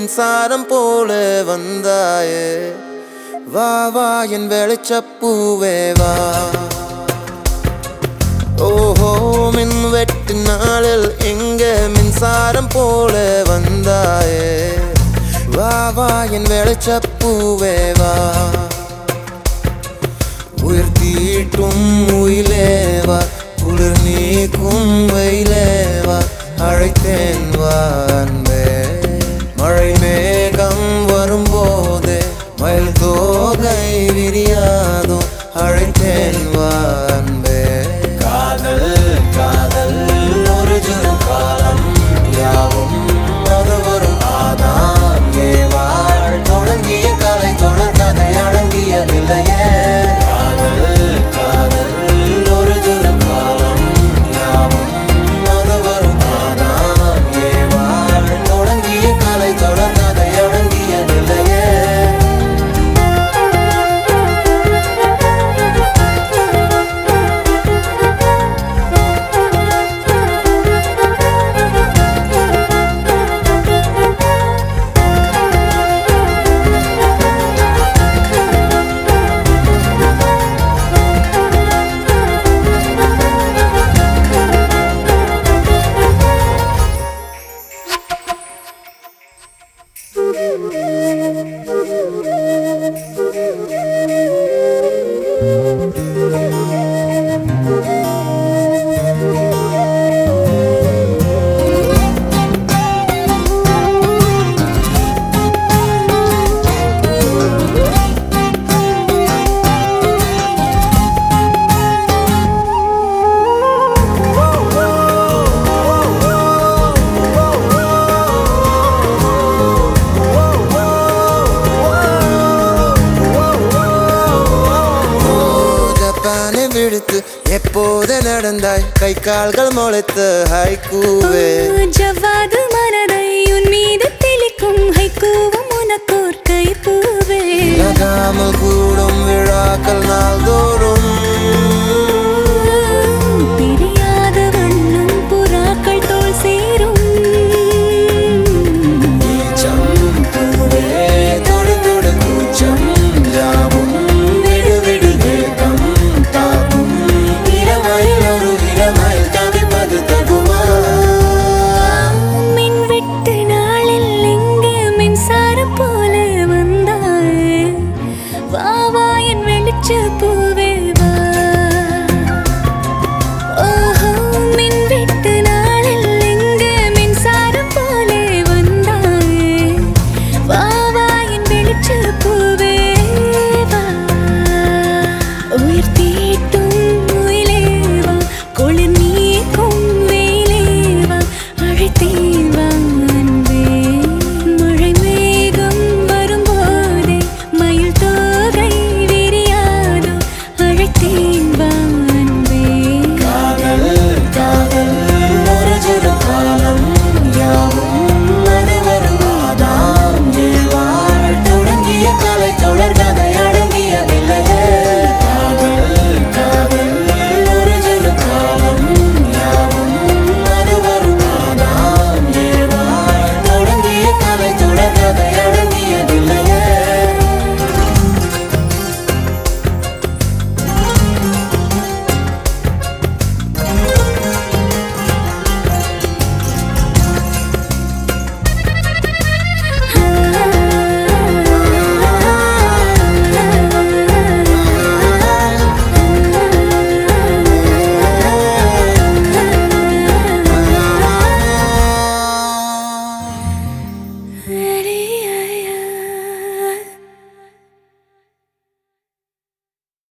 மின்சாரம் போல வந்தாயே வா வா என் வெளிச்சப்பூவே வா ஓஹோ மின் வெட்டு நாளில் எங்க மின்சாரம் போல வந்தாயே வா வா என் வெளிச்சப்பூவே வா உயிர் தீட்டும் உயிலேவா குளிர் நீக்கும் வெயிலேவா அழைத்தேன் வா அன்பே மழை மேகம் வரும்போது மயில் தோகை விரியாதோ அழைத்தேன் வா அன்பே காதல் காதல் ஒரு ஜுரு காலம் யாவும் அது ஒரு ஆதாம் ஏவாள் தொடங்கிய கலை தொடர் கதை அடங்கிய நிலையே காதல் காதல் ஒரு ஜுரு காலம் யாவும் அது ஒரு ஆதாம் ஏவாள் தொடங்கிய கலை தொடர் கதை அடங்கிய நிலையே ஓ, ஜப்பானை விடுத்து எப்போது நடந்தாய் கை கால்கள் முளைத்து ஹைக்கூவே ஜவ்வாது மனதை உன் மீது தெளிக்கும் ஹைக்கூவும் உனக்கோர் கைப்பூவே நகாமல்